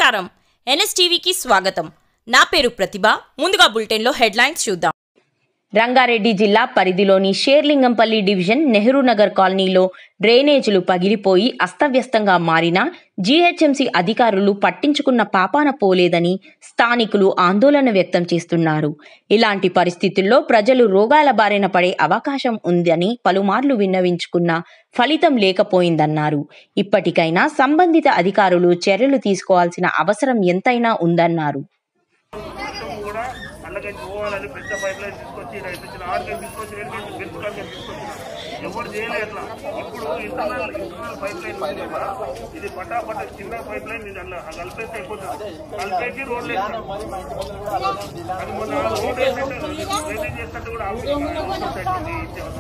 నమస్కారం ఎన్ఎస్టీవీకి స్వాగతం నా పేరు ప్రతిభ ముందుగా బులెటిన్లో హెడ్లైన్స్ చూద్దాం రంగారెడ్డి జిల్లా పరిధిలోని షేర్లింగంపల్లి డివిజన్ నెహ్రూ నగర్ కాలనీలో డ్రైనేజీలు పగిలిపోయి అస్తవ్యస్తంగా మారినా జీహెచ్ఎంసీ అధికారులు పట్టించుకున్న పాపాన పోలేదని స్థానికులు ఆందోళన వ్యక్తం చేస్తున్నారు ఇలాంటి పరిస్థితుల్లో ప్రజలు రోగాల బారిన పడే అవకాశం ఉందని పలుమార్లు విన్నవించుకున్నా ఫలితం లేకపోయిందన్నారు ఇప్పటికైనా సంబంధిత అధికారులు చర్యలు తీసుకోవాల్సిన అవసరం ఎంతైనా ఉందన్నారు మొత్తం కూడా అల్లకి పోవాలని పెద్ద పైప్ లైన్ తీసుకొచ్చి రైతు ఆడికి తీసుకొచ్చి వేడికి పెంచుకోవాలి తీసుకొచ్చి ఎవరు చేయలేదు అట్లా ఇప్పుడు ఇంటర్నల్ ఇంటర్నల్ పైప్ లైన్ ఉంది కదా ఇది పటాపట చిన్న పైప్ లైన్ ఇది అలా కలిపేస్తే అయిపోతుంది కలిపేసి రోడ్లు వేస్తారు అది మొన్న రోడ్ వేసేటట్టు డ్రైనేజ్ చేసినట్టు కూడా ఆఫీస్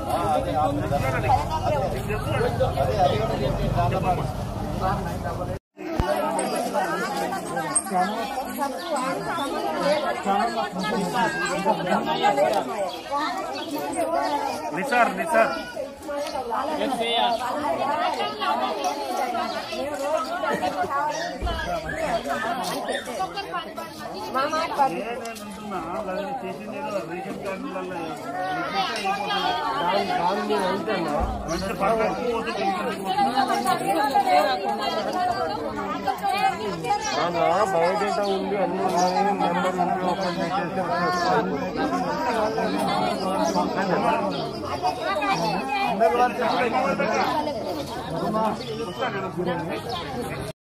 నిసార్ నిసార్ నేనంటున్నా అది చేసింది ఏదో రేషన్ కార్డులలో మంచి పక్కకు పోతుంది బయోడేటా ఉంది అన్ని ఉన్నాయి నెంబర్ ఉంది ఓపెన్ చేసేసి వస్తాను